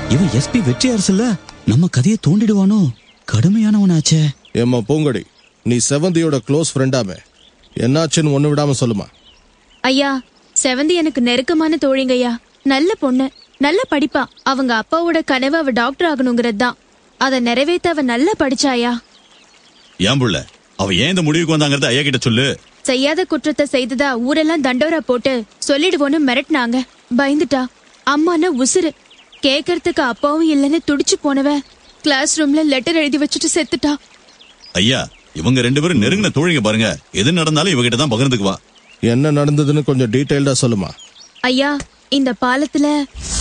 இவன் எஸ்பி வெற்றி அரசுல நம்ம கதையை தோண்டிடுவானோ கடுமையானவனாச்சே ஏம்மா பூங்கொடி நீ செவந்தியோட க்ளோஸ் ஃப்ரெண்டாமே என்னாச்சுன்னு ஒண்ணு விடாம சொல்லுமா ஐயா செவந்தி எனக்கு நெருக்கமான தோழிங்கய்யா நல்ல பொண்ணு நல்ல படிப்பா அவங்க அப்பாவோட கனவு அவ டாக்டர் ஆகணுங்கிறது தான் அதை நிறைவேத்த அவ நல்லா படிச்சாயா ஏன் புள்ள அவ ஏன் இந்த முடிவுக்கு வந்தாங்கறத ஐயா கிட்ட சொல்லு செய்யாத குற்றத்தை செய்ததா ஊரெல்லாம் தண்டோரா போட்டு சொல்லிடுவோன்னு மிரட்டினாங்க பயந்துட்டா அம்மானா உசுரு கேக்கறதுக்கு அப்பாவும் இல்லைன்னு துடிச்சு போனவ கிளாஸ் ரூம்ல லெட்டர் எழுதி வச்சுட்டு செத்துட்டா ஐயா இவங்க ரெண்டு பேரும் நெருங்கின தோழிங்க பாருங்க எது நடந்தாலும் இவகிட்ட தான் பகிர்ந்துக்குவா என்ன நடந்ததுன்னு கொஞ்சம் டீட்டெயில்டா சொல்லுமா ஐயா இந்த பாலத்துல